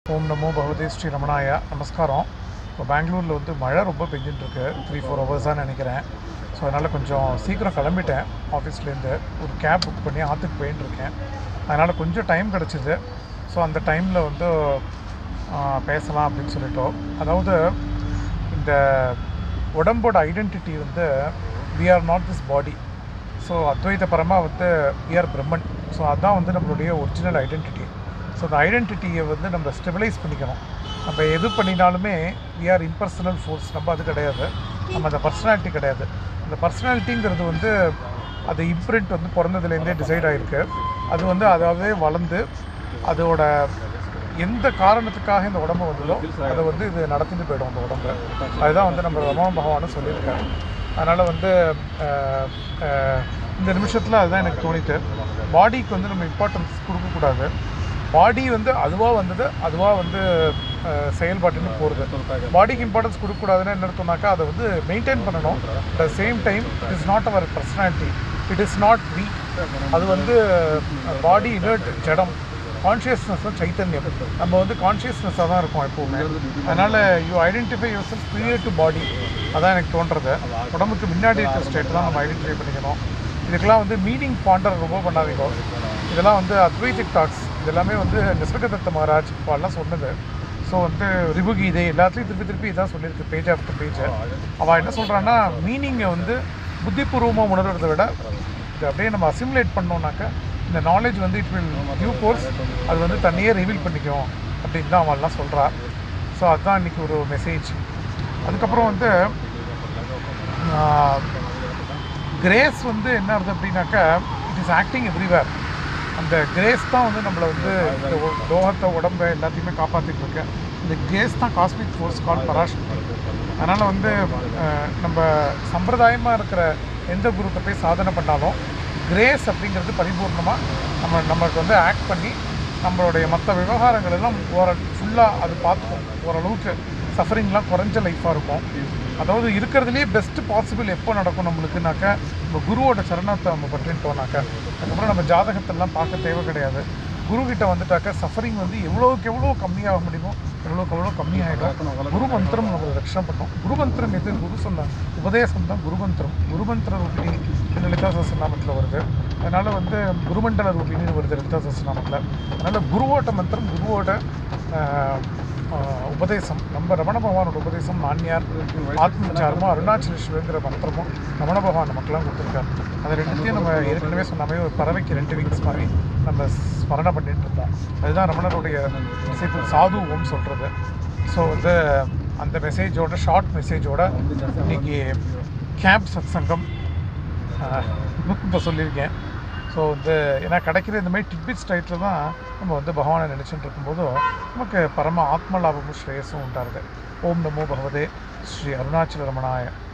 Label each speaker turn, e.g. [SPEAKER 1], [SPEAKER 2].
[SPEAKER 1] ஓம் நமோ பகவதே ஸ்ரீ ரமணாயா நமஸ்காரம் இப்போ பெங்களூரில் வந்து மழை ரொம்ப பெஞ்சிட்டு இருக்கு த்ரீ ஃபோர் ஹவர்ஸாக நினைக்கிறேன் ஸோ அதனால் கொஞ்சம் சீக்கிரம் கிளம்பிட்டேன் ஆஃபீஸ்லேருந்து ஒரு கேப் புக் பண்ணி ஆற்றுக்கு போயின்னு இருக்கேன் அதனால் கொஞ்சம் டைம் கிடச்சிது ஸோ அந்த டைமில் வந்து ஆ, பேசலாம் அப்படின்னு சொல்லிட்டோம் அதாவது இந்த உடம்போட ஐடென்டிட்டி வந்து we are not this body so அத்வைத பரமாக வந்து வி ஆர் பிரம்மன் ஸோ அதுதான் வந்து நம்மளுடைய ஒரிஜினல் ஐடென்டிட்டி ஸோ அந்த ஐடென்டிட்டியை வந்து நம்ம ஸ்டெபிலைஸ் பண்ணிக்கணும் நம்ம எது பண்ணினாலுமே வி ஆர் இம்பர்சனல் ஃபோர்ஸ் நம்ம அது கிடையாது நம்ம அந்த பர்சனாலிட்டி கிடையாது அந்த பர்சனாலிட்டிங்கிறது வந்து அது இம்ப்ரிண்ட் வந்து பிறந்ததுலேருந்தே டிசைட் ஆகிருக்கு அது வந்து அதாவே வளர்ந்து அதோட எந்த காரணத்துக்காக இந்த உடம்பு வந்ததோ அதை வந்து இது நடத்திட்டு போயிடும் அந்த உடம்பு அதுதான் வந்து நம்ம ரமண பகவானும் சொல்லியிருக்காரு அதனால் வந்து அஹ், அஹ், இந்த நிமிஷத்தில் அதுதான் எனக்கு தோணிட்டு பாடிக்கு வந்து நம்ம இம்பார்ட்டன்ஸ் கொடுக்கக்கூடாது பாடி வந்து அதுவாக வந்தது அதுவாக வந்து அஹ், செயல்பாட்டுன்னு போகிறது பாடிக்கு இம்பார்ட்டன்ஸ் கொடுக்கக்கூடாதுன்னு என்ன அர்த்தம்னாக்கா அதை வந்து மெயின்டைன் பண்ணணும் at same time it is not our personality it is not we அது வந்து பாடி இனர்ட் ஜடம் கான்ஷியஸ்னஸ் தான் சைத்தன்யம் நம்ம வந்து கான்ஷியஸ்னஸாக தான் இருக்கோம் எப்போவுமே அதனால் you identify yourself create to body அதான் எனக்கு தோன்றது உடம்புக்கு முன்னாடி இருக்கிற ஸ்டேட் தான் நம்ம ஐடென்டிஃபை பண்ணிக்கணும் இதுக்கெல்லாம் வந்து மீனிங் பாண்டர் ரொம்ப பண்ணாதீங்க இதெல்லாம் வந்து அத்வைதிக் டாக்ஸ் இதெல்லாமே வந்து நிசர்கதத்த மகாராஜ் எல்லாம் சொன்னது ஸோ வந்து ரிபுகீதை எல்லாத்துலேயும் திருப்பி திருப்பி இதான் சொல்லியிருக்கு பேஜ் ஆஃப்டர் பேஜ் அவள் என்ன சொல்கிறான்னா மீனிங்கை வந்து புத்திபூர்வமாக உணர்றதை விட இது அப்படியே நம்ம அசிமுலேட் பண்ணோம்னாக்க இந்த நாலேஜ் வந்து இட் வில் நியூ கோர்ஸ் அது வந்து தன்னையே ரிவீல் பண்ணிக்கும் அப்படின்னு தான் அவள்லாம் சொல்கிறா ஸோ அதுதான் இன்றைக்கி ஒரு மெசேஜ் அதுக்கப்புறம் வந்து கிரேஸ் வந்து என்ன ஆகுது அப்படின்னாக்கா இட் இஸ் ஆக்டிங் எவ்ரிவேர் அந்த கிரேஸ் தான் வந்து நம்மளை வந்து இந்த ஒ- லோகத்தை உடம்பை எல்லாத்தையுமே காப்பாற்றிட்டு இருக்கு இந்த கிரேஸ் தான் காஸ்மிக் ஃபோர்ஸ் கால் பராசக்தி அதனால் வந்து அஹ், நம்ம சம்பிரதாயமாக இருக்கிற எந்த குருத்தை போய் சாதனை பண்ணாலும் கிரேஸ் அப்படிங்கிறது பரிபூர்ணமாக நம்ம நமக்கு வந்து ஆக்ட் பண்ணி நம்மளுடைய மற்ற விவகாரங்கள் எல்லாம் ஓர ஃபுல்லாக அது பார்த்துக்கும் ஓரளவுக்கு சஃபரிங்லாம் குறைஞ்ச லைஃப்பாக இருக்கும் அதாவது இருக்கிறதுலே பெஸ்ட்டு பாசிபிள் எப்போ நடக்கும் நம்மளுக்குனாக்கா நம்ம குருவோட சரணத்தை நம்ம பற்றிட்டோம்னாக்கா அதுக்கப்புறம் நம்ம ஜாதகத்தெல்லாம் பார்க்க தேவை கிடையாது குரு கிட்ட வந்துட்டாக்கா சஃபரிங் வந்து எவ்வளோக்கு எவ்வளோ கம்மியாக முடியுமோ எவ்வளோக்கு எவ்வளோ கம்மியாகிடும் குரு மந்திரம் நம்மளை ரட்சணம் பண்ணும் குரு மந்திரம் எது குரு சொன்ன உபதேசம் தான் குரு மந்திரம் குரு மந்திர ரூபிணி இந்த லலிதா சஸ்நாமத்தில் வருது அதனால் வந்து குருமண்டல ரூபிணின்னு வருது லலிதா சஸ்நாமத்தில் அதனால் குருவோட மந்திரம் குருவோட ஆஹ், ஆஹ், உபதேசம் நம்ம ரமண பகவானோட உபதேசம் நான்யார் ஆத்மச்சாரமும் அருணாச்சலேஸ்வரங்கிற மந்திரமும் ரமண பகவான் நமக்கெல்லாம் கொடுத்துருக்காரு அது ரெண்டுத்தையும் நம்ம ஏற்கனவே சொன்னாமே ஒரு பறவைக்கு ரெண்டு விங்ஸ் மாதிரி நம்ம ஸ்மரணை பண்ணிட்டு இருப்போம் அதுதான் ரமணருடைய இசைப்பு சாதுவம் சொல்கிறது ஸோ வந்து அந்த மெசேஜோட ஷார்ட் மெசேஜோட இன்னைக்கு கேம்ப் சத் சங்கம் இப்போ சொல்லியிருக்கேன் ஸோ வந்து ஏன்னா கிடைக்கிற இந்த மாதிரி டிட்பிட்ஸ் டைட்டில் தான் நம்ம வந்து பகவானை நினச்சிட்டு இருக்கும்போதும் நமக்கு பரம ஆத்ம லாபமும் ஸ்ரேயஸும் உண்டாருது ஓம் நமோ பகவதே ஸ்ரீ அருணாச்சல ரமணாய